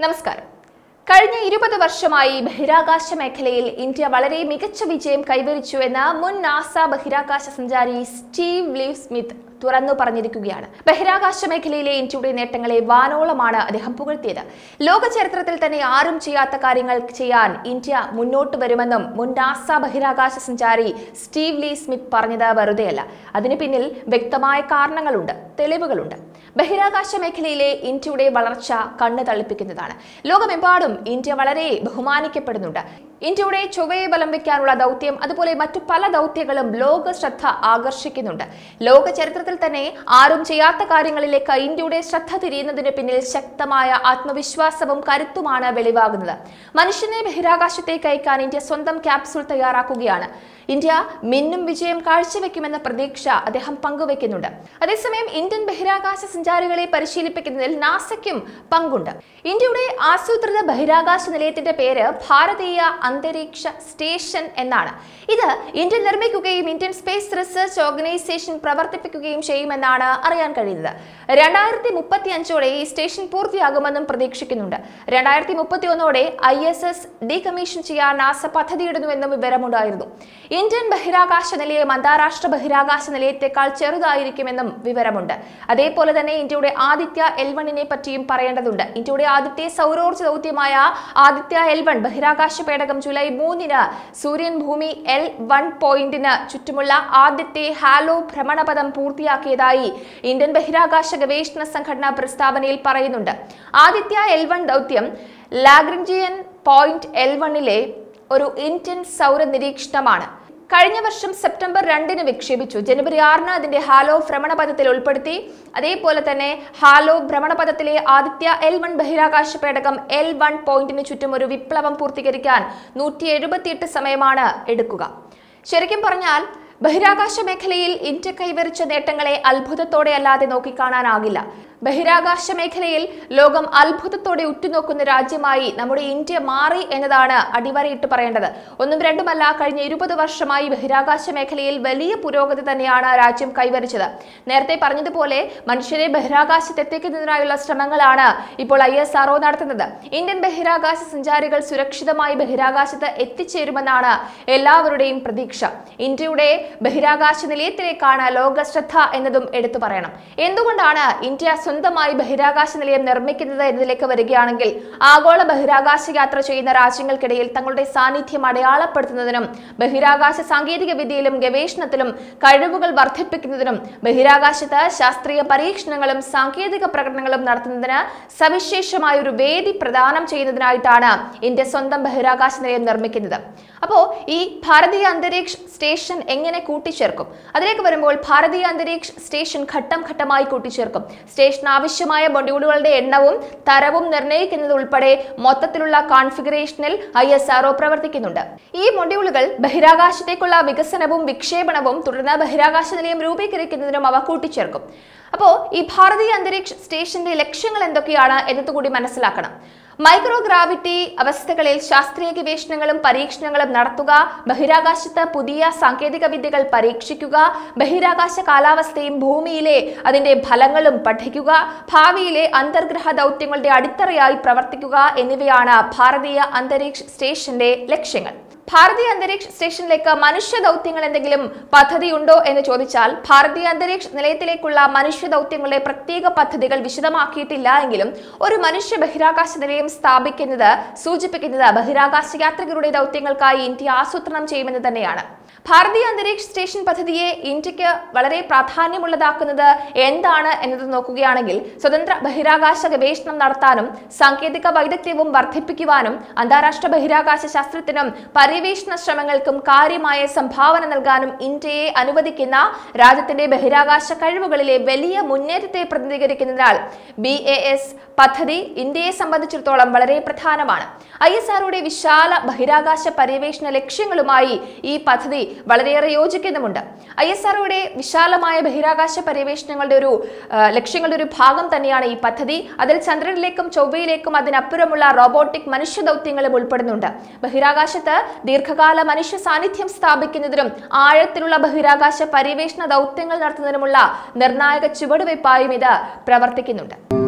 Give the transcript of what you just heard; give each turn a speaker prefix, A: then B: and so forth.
A: നമസ്കാരം കഴിഞ്ഞ ഇരുപത് വർഷമായി ബഹിരാകാശ മേഖലയിൽ ഇന്ത്യ വളരെ മികച്ച വിജയം കൈവരിച്ചു എന്ന് മുൻ നാസ ബഹിരാകാശ സഞ്ചാരി സ്റ്റീവ് ലീവ് സ്മിത്ത് തുറന്നു പറഞ്ഞിരിക്കുകയാണ് ബഹിരാകാശ മേഖലയിലെ ഇന്ത്യയുടെ നേട്ടങ്ങളെ വാനോളമാണ് അദ്ദേഹം പുകഴ്ത്തിയത് ലോക ചരിത്രത്തിൽ തന്നെ ആരും ചെയ്യാത്ത കാര്യങ്ങൾ ചെയ്യാൻ ഇന്ത്യ മുന്നോട്ട് വരുമെന്നും മുൻ നാസ ബഹിരാകാശ സഞ്ചാരി സ്റ്റീവ് ലീ സ്മിത്ത് പറഞ്ഞത് വെറുതെയല്ല അതിന് പിന്നിൽ വ്യക്തമായ കാരണങ്ങളുണ്ട് തെളിവുകളുണ്ട് ബഹിരാകാശ മേഖലയിലെ ഇന്ത്യയുടെ വളർച്ച കണ്ണ് തള്ളിപ്പിക്കുന്നതാണ് ലോകമെമ്പാടും ഇന്ത്യ വളരെ ബഹുമാനിക്കപ്പെടുന്നുണ്ട് ഇന്ത്യയുടെ ചൊവ്വയെ ബലം വയ്ക്കാനുള്ള ദൗത്യം അതുപോലെ മറ്റു പല ദൗത്യങ്ങളും ലോക ശ്രദ്ധ ആകർഷിക്കുന്നുണ്ട് ലോക ചരിത്രത്തിൽ തന്നെ ആരും ചെയ്യാത്ത കാര്യങ്ങളിലേക്ക് ഇന്ത്യയുടെ ശ്രദ്ധ തിരിയുന്നതിന് പിന്നിൽ ശക്തമായ ആത്മവിശ്വാസവും കരുത്തുമാണ് വെളിവാകുന്നത് മനുഷ്യനെ ബഹിരാകാശത്തേക്ക് അയക്കാൻ ഇന്ത്യ സ്വന്തം ക്യാപ്സൂൾ തയ്യാറാക്കുകയാണ് ഇന്ത്യ മിന്നും വിജയം കാഴ്ചവെക്കുമെന്ന പ്രതീക്ഷ അദ്ദേഹം പങ്കുവെക്കുന്നുണ്ട് അതേസമയം ഇന്ത്യൻ ബഹിരാകാശ സഞ്ചാരികളെ പരിശീലിപ്പിക്കുന്നതിൽ നാസയ്ക്കും പങ്കുണ്ട് ഇന്ത്യയുടെ ആസൂത്രിത ബഹിരാകാശ നിലയത്തിന്റെ പേര് ഭാരതീയ അന്തരീക്ഷ സ്റ്റേഷൻ എന്നാണ് ഇത് ഇന്ത്യ നിർമ്മിക്കുകയും ഇന്ത്യൻ സ്പേസ് റിസർച്ച് ഓർഗനൈസേഷൻ പ്രവർത്തിപ്പിക്കുകയും ചെയ്യുമെന്നാണ് അറിയാൻ കഴിയുന്നത് രണ്ടായിരത്തി മുപ്പത്തി അഞ്ചോടെ ഈ സ്റ്റേഷൻ പൂർത്തിയാകുമെന്നും പ്രതീക്ഷിക്കുന്നുണ്ട് രണ്ടായിരത്തി മുപ്പത്തി ഒന്നോടെ ഐ എസ് എസ് ഡീകമ്മീഷൻ ചെയ്യാൻ നാസ പദ്ധതിയിടുന്നുവെന്നും വിവരമുണ്ടായിരുന്നു ഇന്ത്യൻ ബഹിരാകാശ നിലയം അന്താരാഷ്ട്ര ബഹിരാകാശ നിലയത്തെക്കാൾ ചെറുതായിരിക്കുമെന്നും വിവരമുണ്ട് അതേപോലെ തന്നെ ഇന്ത്യയുടെ ആദിത്യ എൽ വണ്ണിനെ പറ്റിയും പറയേണ്ടതുണ്ട് ഇന്ത്യയുടെ ആദ്യത്തെ സൗരോർജ്ജ ദൗത്യമായ ആദിത്യ എൽ വൺ ബഹിരാകാശ പേടകം ജൂലൈ മൂന്നിന് സൂര്യൻ ഭൂമി എൽ വൺ പോയിന്റിന് ചുറ്റുമുള്ള ആദ്യത്തെ ഹാലോ ഭ്രമണപഥം പൂർത്തിയാക്കിയതായി ഇന്ത്യൻ ബഹിരാകാശ ഗവേഷണ സംഘടന പ്രസ്താവനയിൽ പറയുന്നുണ്ട് ആദിത്യ എൽ വൺ ദൗത്യം ലാഗ്രിഞ്ചിയൻ പോയിന്റ് എൽ വണ്ണിലെ ഒരു ഇന്ത്യൻ സൗര നിരീക്ഷണമാണ് കഴിഞ്ഞ വർഷം സെപ്റ്റംബർ രണ്ടിന് വിക്ഷേപിച്ചു ജനുവരി ആറിന് അതിന്റെ ഹാലോ ഭ്രമണപഥത്തിൽ ഉൾപ്പെടുത്തി അതേപോലെ തന്നെ ഹാലോ ഭ്രമണപഥത്തിലെ ആദിത്യ എൽ വൺ ബഹിരാകാശ പേടകം എൽ വൺ പോയിന്റിന് ചുറ്റും ഒരു വിപ്ലവം പൂർത്തീകരിക്കാൻ നൂറ്റി എഴുപത്തിയെട്ട് സമയമാണ് എടുക്കുക ശരിക്കും പറഞ്ഞാൽ ബഹിരാകാശ മേഖലയിൽ ഇന്ത്യ കൈവരിച്ച നേട്ടങ്ങളെ അത്ഭുതത്തോടെ അല്ലാതെ നോക്കിക്കാണാനാകില്ല ബഹിരാകാശ മേഖലയിൽ ലോകം അത്ഭുതത്തോടെ ഉറ്റുനോക്കുന്ന രാജ്യമായി നമ്മുടെ ഇന്ത്യ മാറി എന്നതാണ് അടിവരയിട്ട് പറയേണ്ടത് ഒന്നും രണ്ടുമല്ല കഴിഞ്ഞ ഇരുപത് വർഷമായി ബഹിരാകാശ മേഖലയിൽ വലിയ പുരോഗതി തന്നെയാണ് രാജ്യം കൈവരിച്ചത് നേരത്തെ പറഞ്ഞതുപോലെ മനുഷ്യരെ ബഹിരാകാശത്തെത്തിക്കുന്നതിനായുള്ള ശ്രമങ്ങളാണ് ഇപ്പോൾ ഐ എസ് ആർഒ നടത്തുന്നത് ഇന്ത്യൻ ബഹിരാകാശ സഞ്ചാരികൾ സുരക്ഷിതമായി ബഹിരാകാശത്ത് എത്തിച്ചേരുമെന്നാണ് എല്ലാവരുടെയും പ്രതീക്ഷ ഇന്ത്യയുടെ ബഹിരാകാശ നിലയത്തിലേക്കാണ് ലോക ശ്രദ്ധ എന്നതും എടുത്തു പറയണം എന്തുകൊണ്ടാണ് ഇന്ത്യ സ്വന്തമായി ബഹിരാകാശ നിലയം നിർമ്മിക്കുന്നത് എന്നതിലേക്ക് വരികയാണെങ്കിൽ ആഗോള ബഹിരാകാശ യാത്ര ചെയ്യുന്ന രാജ്യങ്ങൾക്കിടയിൽ തങ്ങളുടെ സാന്നിധ്യം അടയാളപ്പെടുത്തുന്നതിനും ബഹിരാകാശ സാങ്കേതിക വിദ്യയിലും ഗവേഷണത്തിലും കഴിവുകൾ വർദ്ധിപ്പിക്കുന്നതിനും ബഹിരാകാശത്ത് ശാസ്ത്രീയ പരീക്ഷണങ്ങളും സാങ്കേതിക പ്രകടനങ്ങളും നടത്തുന്നതിന് സവിശേഷമായ ഒരു വേദി പ്രദാനം ചെയ്യുന്നതിനായിട്ടാണ് ഇന്ത്യ സ്വന്തം ബഹിരാകാശ നിലയം നിർമ്മിക്കുന്നത് അപ്പോ ഈ ഭാരതീയ അന്തരീക്ഷ സ്റ്റേഷൻ എങ്ങനെ കൂട്ടിച്ചേർക്കും അതിലേക്ക് വരുമ്പോൾ ഭാരതീയ അന്തരീക്ഷ സ്റ്റേഷൻ ഘട്ടം ഘട്ടമായി കൂട്ടിച്ചേർക്കും സ്റ്റേഷൻ ആവശ്യമായ മൊഡ്യൂളുകളുടെ എണ്ണവും തരവും നിർണ്ണയിക്കുന്നത് ഉൾപ്പെടെ മൊത്തത്തിലുള്ള കോൺഫിഗറേഷനിൽ ഐ എസ് ആർഒ പ്രവർത്തിക്കുന്നുണ്ട് ഈ മൊഡ്യൂളുകൾ ബഹിരാകാശത്തേക്കുള്ള വികസനവും വിക്ഷേപണവും തുടർന്ന് ബഹിരാകാശ നിലയം രൂപീകരിക്കുന്നതിനും അവ കൂട്ടിച്ചേർക്കും അപ്പോൾ ഈ ഭാരതീയ അന്തരീക്ഷ സ്റ്റേഷന്റെ ലക്ഷ്യങ്ങൾ എന്തൊക്കെയാണ് എന്നതുകൂടി മനസ്സിലാക്കണം മൈക്രോഗ്രാവിറ്റി അവസ്ഥകളിൽ ശാസ്ത്രീയ ഗവേഷണങ്ങളും പരീക്ഷണങ്ങളും നടത്തുക ബഹിരാകാശത്ത് പുതിയ സാങ്കേതിക വിദ്യകൾ പരീക്ഷിക്കുക ബഹിരാകാശ കാലാവസ്ഥയും ഭൂമിയിലെ അതിന്റെ ഫലങ്ങളും പഠിക്കുക ഭാവിയിലെ അന്തർഗ്രഹ ദൗത്യങ്ങളുടെ അടിത്തറയായി പ്രവർത്തിക്കുക എന്നിവയാണ് ഭാരതീയ അന്തരീക്ഷ സ്റ്റേഷന്റെ ലക്ഷ്യങ്ങൾ ഭാരതീയ അന്തരീക്ഷ സ്റ്റേഷനിലേക്ക് മനുഷ്യ ദൗത്യങ്ങൾ എന്തെങ്കിലും പദ്ധതി ഉണ്ടോ എന്ന് ചോദിച്ചാൽ ഭാരതീയ അന്തരീക്ഷ നിലയത്തിലേക്കുള്ള മനുഷ്യ ദൗത്യങ്ങളുടെ പ്രത്യേക പദ്ധതികൾ വിശദമാക്കിയിട്ടില്ല എങ്കിലും ഒരു മനുഷ്യ ബഹിരാകാശ നിലയം സ്ഥാപിക്കുന്നത് സൂചിപ്പിക്കുന്നത് ബഹിരാകാശ യാത്രികരുടെ ദൗത്യങ്ങൾക്കായി ഇന്ത്യ ആസൂത്രണം ചെയ്യുമെന്ന് തന്നെയാണ് ഭാരതീയ അന്തരീക്ഷ സ്റ്റേഷൻ പദ്ധതിയെ ഇന്ത്യക്ക് വളരെ പ്രാധാന്യമുള്ളതാക്കുന്നത് എന്താണ് എന്നത് നോക്കുകയാണെങ്കിൽ സ്വതന്ത്ര ബഹിരാകാശ ഗവേഷണം നടത്താനും സാങ്കേതിക വൈദഗ്ധ്യവും വർദ്ധിപ്പിക്കുവാനും അന്താരാഷ്ട്ര ബഹിരാകാശ ശാസ്ത്രത്തിനും പര്യവേഷണ ശ്രമങ്ങൾക്കും കാര്യമായ സംഭാവന നൽകാനും ഇന്ത്യയെ അനുവദിക്കുന്ന രാജ്യത്തിന്റെ ബഹിരാകാശ കഴിവുകളിലെ വലിയ മുന്നേറ്റത്തെ പ്രതിനിധീകരിക്കുന്നതിനാൽ ബി എ എസ് പദ്ധതി ഇന്ത്യയെ സംബന്ധിച്ചിടത്തോളം വളരെ പ്രധാനമാണ് ഐ എസ് ആറുടെ വിശാല ബഹിരാകാശ പര്യവേഷണ ലക്ഷ്യങ്ങളുമായി ഈ പദ്ധതി വളരെയേറെ യോജിക്കുന്നുമുണ്ട് ഐ എസ് ആർഒയുടെ വിശാലമായ ബഹിരാകാശ പര്യവേഷണങ്ങളുടെ ഒരു ആ, ലക്ഷ്യങ്ങളുടെ ഒരു ഭാഗം തന്നെയാണ് ഈ പദ്ധതി അതിൽ ചന്ദ്രനിലേക്കും ചൊവ്വയിലേക്കും അതിനപ്പുറമുള്ള റോബോട്ടിക് മനുഷ്യ ദൗത്യങ്ങളും ഉൾപ്പെടുന്നുണ്ട് ബഹിരാകാശത്ത് ദീർഘകാല മനുഷ്യ സാന്നിധ്യം സ്ഥാപിക്കുന്നതിനും ആഴത്തിലുള്ള ബഹിരാകാശ പര്യവേഷണ ദൗത്യങ്ങൾ നടത്തുന്നതിനുമുള്ള നിർണായക ചുവടുവയ്പായും ഇത് പ്രവർത്തിക്കുന്നുണ്ട്